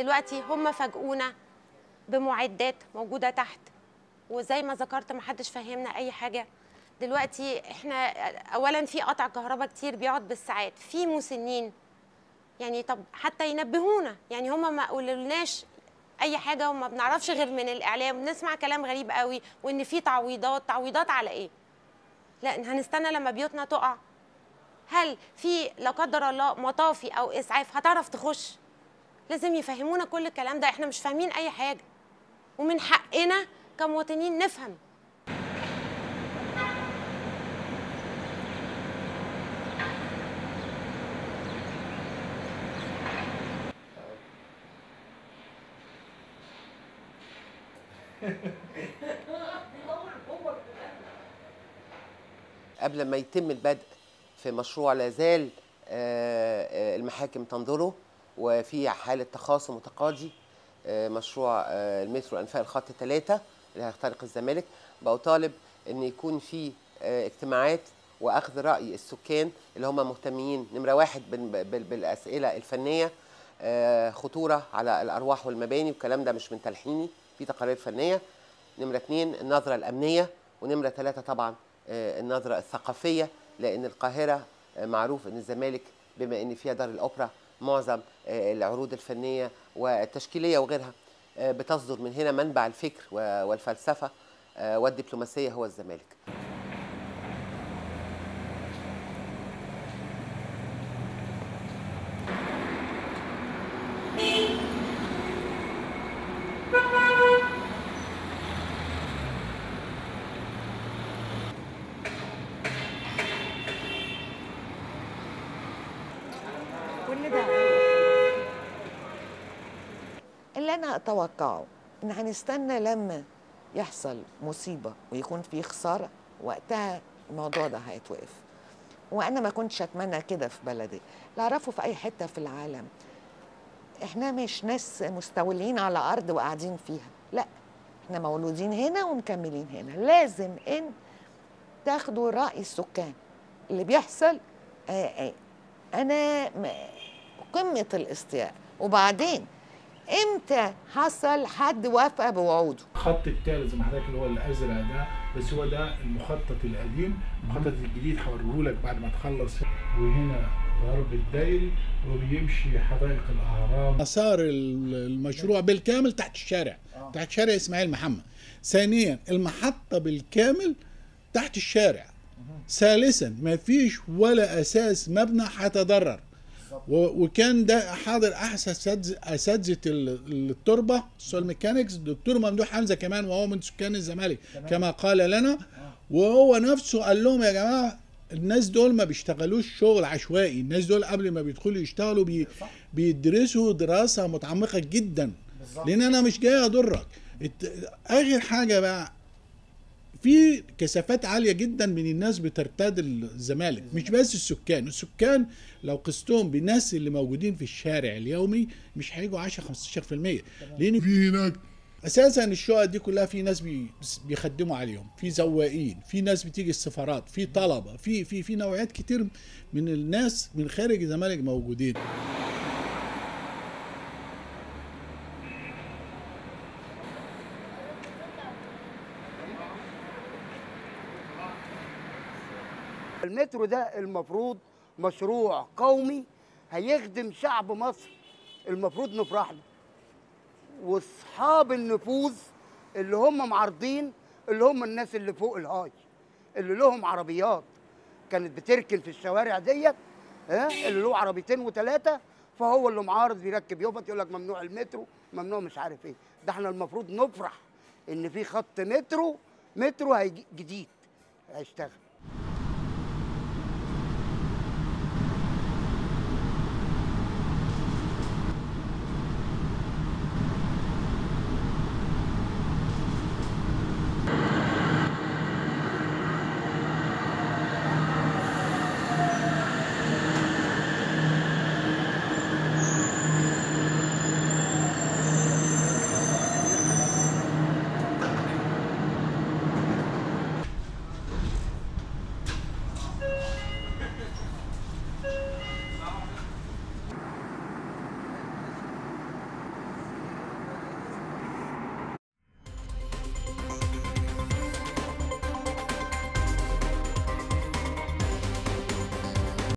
دلوقتي هم فاجئونا بمعدات موجوده تحت وزي ما ذكرت محدش فهمنا اي حاجه دلوقتي احنا اولا في قطع كهرباء كتير بيقعد بالساعات في مسنين يعني طب حتى ينبهونا يعني هم ما قولولناش اي حاجه وما بنعرفش غير من الاعلام بنسمع كلام غريب قوي وان في تعويضات تعويضات على ايه لا هنستنى لما بيوتنا تقع هل في لا قدر الله مطافي او اسعاف هتعرف تخش لازم يفهمونا كل الكلام ده احنا مش فاهمين اي حاجه ومن حقنا كمواطنين نفهم قبل ما يتم البدء في مشروع لا زال آه، آه، المحاكم تنظره وفي حالة تخاصم وتقاضي آه، مشروع آه، المترو أنفاق الخط ثلاثة اللي هيخترق الزمالك بطالب إن يكون في آه، اجتماعات وأخذ رأي السكان اللي هم مهتمين نمرة واحد بال- بال- بالأسئلة الفنية آه، خطورة على الأرواح والمباني والكلام ده مش من تلحيني في تقارير فنية نمرة اثنين النظرة الأمنية ونمرة ثلاثة طبعا آه، النظرة الثقافية لأن القاهرة آه، معروف أن الزمالك بما أن فيها دار الأوبرا معظم آه، العروض الفنية والتشكيلية وغيرها آه، بتصدر من هنا منبع الفكر و- والفلسفة آه، والدبلوماسية هو الزمالك كل ده اللي انا اتوقعه ان هنستنى لما يحصل مصيبه ويكون في خساره وقتها الموضوع ده هيتوقف وانا ما كنتش اتمنى كده في بلدي لا اعرفه في اي حته في العالم احنا مش ناس مستولين على ارض وقاعدين فيها لا احنا مولودين هنا ومكملين هنا لازم ان تاخدوا راي السكان اللي بيحصل آه آه انا م- قمه الاستياء وبعدين امتى حصل حد وافق بوعوده الخط الثالث زي ما حضرتك اللي هو الازرق ده بس هو ده المخطط القديم المخطط الجديد هوريه لك بعد ما تخلص وهنا غرب الدايري وبيمشي حدائق الاهرام مسار ال- المشروع بالكامل تحت الشارع تحت شارع اسماعيل محمد ثانيا المحطة بالكامل تحت الشارع ثالثا ما فيش ولا اساس مبنى هيتضرر و- وكان ده حاضر احسن أساتذ- اساتذه ال- التربه السول ميكانكس الدكتور ممدوح حمزه كمان وهو من سكان الزمالك كما قال لنا وهو نفسه قال لهم يا جماعه الناس دول ما بيشتغلوش شغل عشوائي الناس دول قبل ما بيدخلوا يشتغلوا بي بيدرسوا دراسه متعمقه جدا لان انا مش جاي اضرك الت- اخر حاجه بقى في كثافات عاليه جدا من الناس بترتاد الزمالك مش بس السكان السكان لو قستهم بالناس اللي موجودين في الشارع اليومي مش هيجوا 10 15% لان في هناك اساسا الشقق دي كلها في ناس بي بيخدموا عليهم في زوائين في ناس بتيجي السفارات في طلبه في في في نوعيات كتير من الناس من خارج الزمالك موجودين المترو ده المفروض مشروع قومي هيخدم شعب مصر المفروض نفرح له واصحاب النفوذ اللي هم معارضين اللي هم الناس اللي فوق الهاي اللي لهم عربيات كانت بتركن في الشوارع ديت ها اللي له عربيتين وثلاثه فهو اللي معارض بيركب يوفط يقول لك ممنوع المترو ممنوع مش عارف ايه ده احنا المفروض نفرح ان في خط مترو مترو هيجي جديد هيشتغل